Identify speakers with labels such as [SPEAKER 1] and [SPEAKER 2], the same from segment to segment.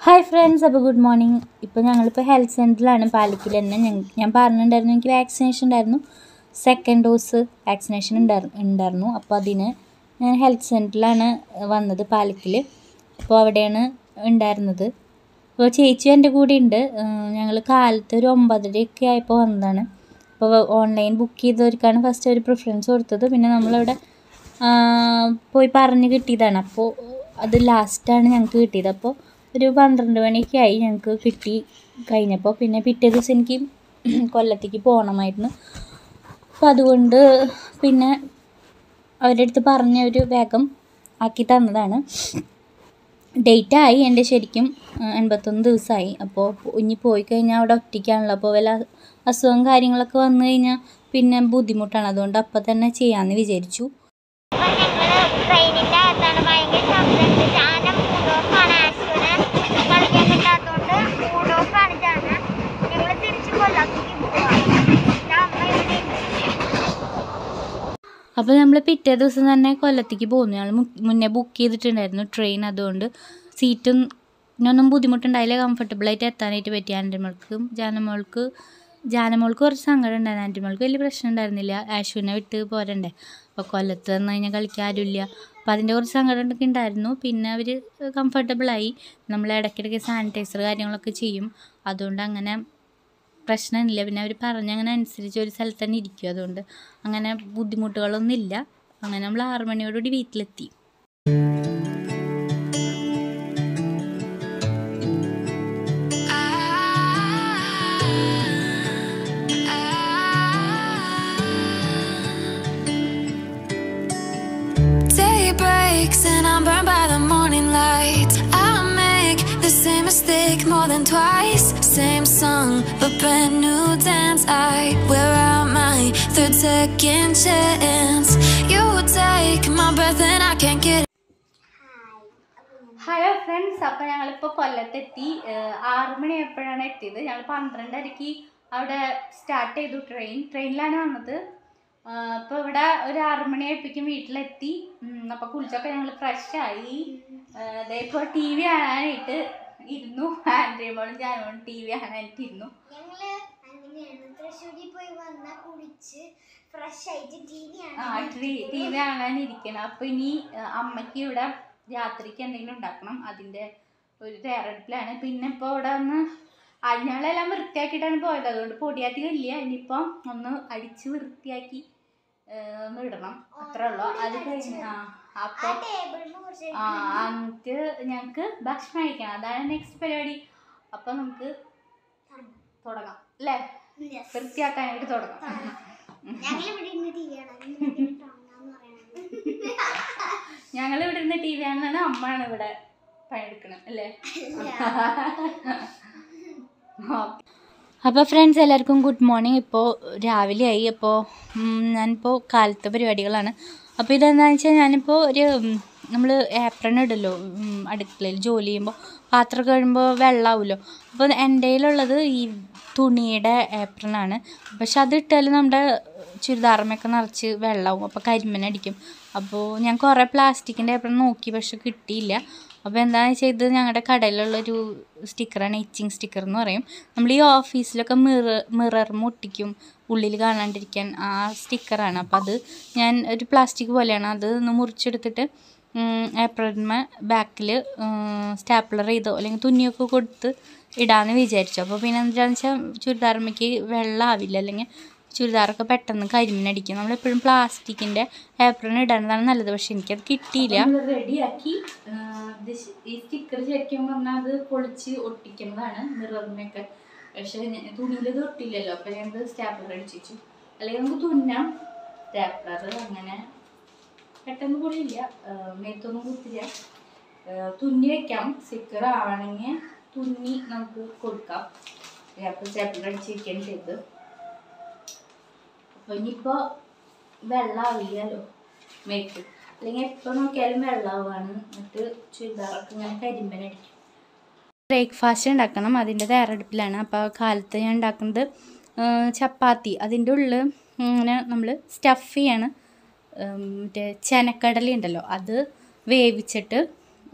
[SPEAKER 1] Hi friends അപ്പോൾ good morning ഇപ്പോൾ ഞങ്ങളിപ്പോൾ ഹെൽത്ത് സെൻറ്ററിലാണ് പാലിക്കൽ തന്നെ ഞങ്ങ- ഞാൻ പറഞ്ഞിട്ടുണ്ടായിരുന്നു എനിക്ക് വാക്സിനേഷൻ ഉണ്ടായിരുന്നു സെക്കൻഡ് ഡോസ് വാക്സിനേഷൻ ഉണ്ടായിരുന്നു ഉണ്ടായിരുന്നു അപ്പോൾ അതിന് ഞാൻ ഹെൽത്ത് സെൻറ്ററിലാണ് വന്നത് പാലിക്കൽ അപ്പോൾ അവിടെയാണ് ഉണ്ടായിരുന്നത് അപ്പോൾ ചേച്ചി എൻ്റെ കൂടെ ഉണ്ട് ഞങ്ങൾ കാലത്ത് ഒരു ഒമ്പതരയൊക്കെ ആയപ്പോൾ വന്നതാണ് അപ്പോൾ ഓൺലൈൻ ബുക്ക് ചെയ്തവർക്കാണ് ഫസ്റ്റ് ഒരു പ്രിഫറൻസ് കൊടുത്തത് പിന്നെ നമ്മളവിടെ ആ, പോയി പറഞ്ഞ് കിട്ടിയതാണ് അപ്പോൾ അത് ലാസ്റ്റാണ് ഞങ്ങൾക്ക് കിട്ടിയത് അപ്പോൾ ഒരു പന്ത്രണ്ട് മണിയൊക്കെ ആയി ഞങ്ങൾക്ക് കിട്ടി കഴിഞ്ഞപ്പോൾ പിന്നെ പിറ്റേ ദിവസം എനിക്ക് കൊല്ലത്തേക്ക് പോകണമായിരുന്നു അപ്പോൾ അതുകൊണ്ട് പിന്നെ അവരുടെ അടുത്ത് പറഞ്ഞ ഒരു വേഗം ആക്കി തന്നതാണ് ഡേറ്റ് ആയി എൻ്റെ ശരിക്കും ആ, എൺപത്തൊന്ന് ദിവസമായി അപ്പോൾ ഇനി പോയി കഴിഞ്ഞാൽ അവിടെ ഒറ്റയ്ക്കാണല്ലോ അപ്പോൾ വല്ല അസുഖം കാര്യങ്ങളൊക്കെ വന്നു കഴിഞ്ഞാൽ പിന്നെ ബുദ്ധിമുട്ടാണ് അതുകൊണ്ട് അപ്പം തന്നെ ചെയ്യാമെന്ന് വിചാരിച്ചു
[SPEAKER 2] അപ്പൊ ഞങ്ങള് ട്രെയിനിന്റെ അകത്താണ് ഭയങ്കര ശബ്ദമുണ്ട് ജാനം മൂഡ് ഓഫാണ് ആശുവിന് കളിക്കാൻ കിട്ടാത്തോണ്ട് മൂഡ് ഓഫാണ് ജാന ഞങ്ങള് തിരിച്ച് കൊല്ലത്തേക്ക് പോവാ ഞാൻ അമ്മ ഇവിടെ ഉണ്ട്
[SPEAKER 1] അപ്പോൾ നമ്മൾ പിറ്റേ ദിവസം തന്നെ കൊല്ലത്തേക്ക് പോന്നു ഞങ്ങൾ മുന്നേ ബുക്ക് ചെയ്തിട്ടുണ്ടായിരുന്നു ട്രെയിൻ അതുകൊണ്ട് സീറ്റും ഒന്നും ബുദ്ധിമുട്ടുണ്ടായില്ല കംഫർട്ടബിളായിട്ട് എത്താനായിട്ട് പറ്റി ആൻറ്റിമോൾക്കും ജാനമോൾക്ക് ജാനമോൾക്ക് കുറച്ച് സങ്കടം ഉണ്ടായിരുന്നു ആൻറ്റിമോൾക്ക് വലിയ പ്രശ്നം ഉണ്ടായിരുന്നില്ല ആശുവിനെ വിട്ട് പോരണ്ടേ അപ്പോൾ കൊല്ലത്ത് വന്നു കഴിഞ്ഞാൽ കളിക്കാൻ ആരുമില്ല അപ്പോൾ അതിൻ്റെ കുറച്ച് സങ്കടം ഒക്കെ ഉണ്ടായിരുന്നു പിന്നെ അവർ കംഫർട്ടബിളായി നമ്മൾ ഇടയ്ക്കിടയ്ക്ക് സാനിറ്റൈസർ കാര്യങ്ങളൊക്കെ ചെയ്യും അതുകൊണ്ട് അങ്ങനെ പ്രശ്നമില്ല പിന്നെ അവർ പറഞ്ഞ അങ്ങനെ അനുസരിച്ച് ഒരു സ്ഥലത്ത് തന്നെ ഇരിക്കും അതുകൊണ്ട് അങ്ങനെ ബുദ്ധിമുട്ടുകളൊന്നും ഇല്ല അങ്ങനെ നമ്മൾ ആറ് മണിയോടുകൂടി വീട്ടിലെത്തി
[SPEAKER 3] Day breaks and I'm burned by the morning light. I make the same mistake more than twice. Same song, but brand new dance. I wear out my third second chance. You take my breath and I can't get
[SPEAKER 1] hello friends അപ്പോൾ ഞങ്ങളിപ്പോൾ കൊല്ലത്തെത്തി ഏഹ് ആറ് മണിയായപ്പോഴാണ് എത്തിയത് ഞങ്ങൾ പന്ത്രണ്ടരയ്ക്ക് അവിടെ start ചെയ്തു train ട്രെയിനിലാണ് വന്നത് അപ്പോൾ ഇവിടെ ഒരു ആറ് മണിയായപ്പോഴേക്കും വീട്ടിലെത്തി അപ്പോൾ കുളിച്ചൊക്കെ ഞങ്ങൾ ഫ്രഷായി ഇപ്പോൾ ടി വി കാണാനായിട്ട് ഇരുന്നു ആൻഡ്രിയമോളും ജാനോളും ടി വി കാണാനായിട്ട് ഇരുന്നു
[SPEAKER 2] ഞങ്ങള് അങ്ങനെയാണ് തൃശ്ശൂരിൽ പോയി വന്ന കുളിച്ച് ഫ്രഷ് ആയിട്ട് ടി വി
[SPEAKER 1] ആ ടി ടി വി കാണാനിരിക്കണം അപ്പോൾ ഇനി ആ, അമ്മയ്ക്ക് ഇവിടെ രാത്രിക്ക് എന്തെങ്കിലും ഉണ്ടാക്കണം അതിൻ്റെ ഒരു തയ്യാറെടുപ്പിലാണ് പിന്നെ ഇപ്പോൾ ഇവിടെ ഒന്ന് അഞ്ഞാളെല്ലാം വൃത്തിയാക്കിയിട്ടാണ് പോയത് അതുകൊണ്ട് പൊടിയാധികം ഇല്ല ഇനിയിപ്പോൾ ഒന്ന് അടിച്ച് വൃത്തിയാക്കി ആ, ഒന്ന് ഇടണം അത്രേ ഉള്ളൂ അത് കഴിഞ്ഞ് ആ
[SPEAKER 2] ആ
[SPEAKER 1] അപ്പോൾ
[SPEAKER 2] ടേബിളിൽ കുറച്ച്
[SPEAKER 1] ആ എന്നിട്ട് ഞങ്ങൾക്ക് ഭക്ഷണം കഴിക്കണം അതാണ് നെക്സ്റ്റ് പരിപാടി അപ്പോൾ നമുക്ക് തുടങ്ങാം അല്ലേ
[SPEAKER 2] Yes.
[SPEAKER 1] വൃത്തിയാക്കാനായിട്ട് തുടങ്ങാം
[SPEAKER 2] ഞങ്ങൾ ഇവിടെ ഇരുന്ന് ടി വി കാണാൻ
[SPEAKER 1] ഞങ്ങൾ ഇവിടെ ഇരുന്ന് ടി വി കാണാണ് അമ്മയാണ് ഇവിടെ പണിയെടുക്കണം അല്ലേ അപ്പോൾ ഫ്രണ്ട്സ് എല്ലാവർക്കും ഗുഡ് മോർണിംഗ് ഇപ്പോൾ രാവിലെ ആയി അപ്പോൾ ഞാനിപ്പോൾ കാലത്തെ പരിപാടികളാണ് അപ്പോൾ ഇതെന്താണെന്ന് വെച്ചാൽ ഞാനിപ്പോൾ ഒരു നമ്മൾ ഏപ്രൺ ഇടല്ലോ ഉം, അടുക്കളയിൽ ജോലി ചെയ്യുമ്പോൾ പാത്രം കഴിയുമ്പോൾ വെള്ളമാവുമല്ലോ അപ്പോൾ എൻ്റെ കയ്യിലുള്ളത് ഈ തുണിയുടെ ഏപ്രണാണ് പക്ഷെ അത് ഇട്ടാൽ നമ്മുടെ ചുരിദാറമ്മയൊക്കെ നിറച്ച് വെള്ളമാവും അപ്പോൾ കരിമ്പനടിക്കും അപ്പോൾ ഞാൻ കുറേ പ്ലാസ്റ്റിക്കിൻ്റെ ഏപ്രൺ നോക്കി പക്ഷെ കിട്ടിയില്ല അപ്പോൾ എന്താണെന്ന് വെച്ചാൽ ഇത് ഞങ്ങളുടെ കടയിലുള്ളൊരു സ്റ്റിക്കറാണ് ഇച്ചിങ് സ്റ്റിക്കർ എന്ന് പറയും നമ്മൾ ഈ ഓഫീസിലൊക്കെ മിറർ മിറർ മുട്ടിക്കും ഉള്ളിൽ കാണാണ്ടിരിക്കാൻ ആ സ്റ്റിക്കറാണ് അപ്പോൾ അത് ഞാൻ ഒരു പ്ലാസ്റ്റിക് പോലെയാണ് അത് ഒന്ന് മുറിച്ചെടുത്തിട്ട് ഏപ്രിൽമ ബാക്കിൽ സ്റ്റാപ്ലർ ചെയ്തോ അല്ലെങ്കിൽ തുന്നിയൊക്കെ കൊടുത്ത് ഇടാമെന്ന് വിചാരിച്ചു അപ്പോൾ പിന്നെ എന്താണെന്ന് വെച്ചാൽ ചുരിദാർമ്മയ്ക്ക് വെള്ളമാവില്ല അല്ലെങ്കിൽ ചുരിദാറൊക്കെ പെട്ടെന്ന് കരിമിനടിക്കും നമ്മളെപ്പോഴും പ്ലാസ്റ്റിക്കിൻ്റെ ഏപ്രിൽ ഇടാനതാണ് നല്ലത് പക്ഷെ എനിക്കത് കിട്ടിയില്ല റെഡിയാക്കി ഈ സ്റ്റിക്കർ ശരിക്കും പറഞ്ഞാൽ അത് പൊളിച്ച് ഒട്ടിക്കുന്നതാണ് മിററിനൊക്കെ പക്ഷെ തുണിയിൽ ഇത് ഒട്ടില്ലല്ലോ അപ്പം ഞാനത് സ്റ്റാപ്ലർ അടിച്ചു വെച്ചു അല്ലെങ്കിൽ നമുക്ക് തുന്നാം സ്റ്റാപ്ലർ അങ്ങനെ പെട്ടെന്ന് പൊളിയില്ല മേത്തൊന്നും കുത്തില്ല ആ, തുന്നി വെക്കാം സ്റ്റിക്കർ ആവണമെങ്കിൽ തുന്നി നമുക്ക് കൊടുക്കാം അപ്പോൾ സ്റ്റാപ്ലർ അടിച്ച് വെക്കുകയാണ് ചെയ്തത് അപ്പോൾ ഇനിയിപ്പോൾ വെള്ളമാവില്ലല്ലോ മേത്ത് അല്ലെങ്കിൽ എപ്പോൾ നോക്കിയാലും വെള്ളമാവാണ് എന്നിട്ട് ചുരിദാറൊക്കെ ഇങ്ങനെ കരിമ്പനടിക്കും ബ്രേക്ക്ഫാസ്റ്റ് ഉണ്ടാക്കണം അതിൻ്റെ തയ്യാറെടുപ്പിലാണ് അപ്പോൾ കാലത്ത് ഞാൻ ഉണ്ടാക്കുന്നത് ആ, ചപ്പാത്തി അതിൻ്റെ ഉള്ളിൽ ഇങ്ങനെ നമ്മൾ സ്റ്റഫ് ചെയ്യാണ് ഉം, മറ്റേ ചെനക്കടല ഉണ്ടല്ലോ അത് വേവിച്ചിട്ട്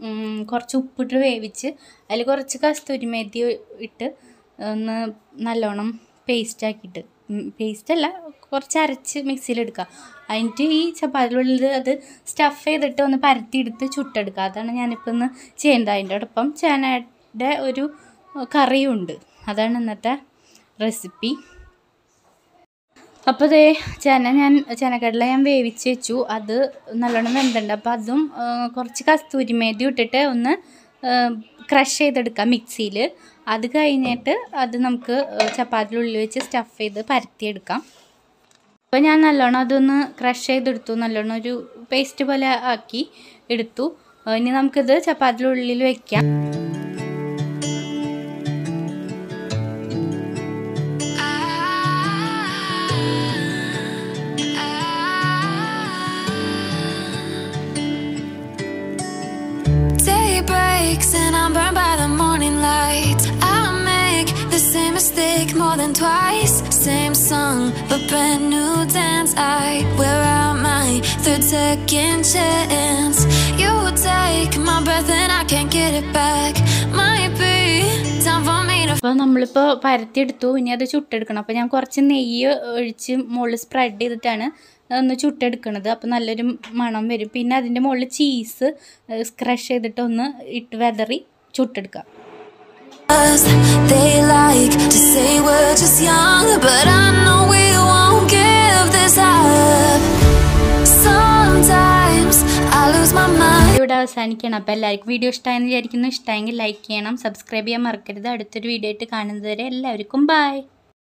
[SPEAKER 1] ഉം, കുറച്ച് ഉപ്പിട്ട് വേവിച്ച് അതിൽ കുറച്ച് കസ്തൂരി മേത്തി ഇട്ട് ഒന്ന് നല്ലോണം പേസ്റ്റ് ആക്കിയിട്ട് പേസ്റ്റ് അല്ല കുറച്ച് അരച്ച് മിക്സിയിലെടുക്കുക അതിൻ്റെ ഈ ചപ്പാത്തിനുള്ളിൽ അത് സ്റ്റഫ് ചെയ്തിട്ട് ഒന്ന് പരത്തിയെടുത്ത് ചുട്ടെടുക്കുക അതാണ് ഞാനിപ്പോൾ ഒന്ന് ചെയ്യുന്നത് അതിൻ്റെ ഒപ്പം ചേനയുടെ ഒരു കറിയുണ്ട് അതാണ് ഇന്നത്തെ റെസിപ്പി അപ്പോൾ ദേ ചേന ഞാൻ ചേനക്കടല ഞാൻ വേവിച്ച് വെച്ചു അത് നല്ലോണം വെന്തുണ്ട് അപ്പോൾ അതും ആ, കുറച്ച് കസ്തൂരി മേതി ഇട്ടിട്ട് ഒന്ന് ക്രഷ് ചെയ്തെടുക്കാം മിക്സിയിൽ അത് കഴിഞ്ഞിട്ട് അത് നമുക്ക് ചപ്പാത്തിയുടെ ഉള്ളിൽ വെച്ച് സ്റ്റഫ് ചെയ്ത് പരത്തിയെടുക്കാം അപ്പോൾ ഞാൻ നല്ലോണം അതൊന്ന് ക്രഷ് ചെയ്തെടുത്തു നല്ലോണം ഒരു പേസ്റ്റ് പോലെ ആക്കി എടുത്തു ആ, ഇനി നമുക്കിത് ചപ്പാത്തിയുടെ ഉള്ളിൽ വെക്കാം
[SPEAKER 3] Day breaks and I'm burned by the morning light. I make the same mistake more than twice. Same song, but brand new dance. I wear out my third second chance. You take my breath and I can't get it back. Might be time for me to
[SPEAKER 1] അപ്പോൾ നമ്മളിപ്പോൾ പരത്തിയെടുത്തു ഇനി അത് ചുട്ടെടുക്കണം അപ്പോൾ ഞാൻ കുറച്ച് നെയ്യ് ഒഴിച്ച് മുകളിൽ സ്പ്രെഡ് ചെയ്തിട്ടാണ് ഒന്ന് ചുട്ടെടുക്കണത് അപ്പോൾ നല്ലൊരു മണം വരും പിന്നെ അതിൻ്റെ മുകളിൽ ചീസ് ക്രഷ് ചെയ്തിട്ട് ഒന്ന് ഇട്ട് വെതറി ചുട്ടെടുക്കുക
[SPEAKER 3] us. They like to say we're just young, but I know we won't give this up. Sometimes I lose my mind.
[SPEAKER 1] ഇവിടെ അവസാനിക്കണം അപ്പോൾ എല്ലാവർക്കും വീഡിയോ ഇഷ്ടമായെന്ന് വിചാരിക്കുന്നു ഇഷ്ടമായെങ്കിൽ ലൈക്ക് ചെയ്യണം സബ്സ്ക്രൈബ് ചെയ്യാൻ മറക്കരുത് അടുത്തൊരു വീഡിയോ ആയിട്ട് കാണുന്നത് വരെ എല്ലാവർക്കും ബൈ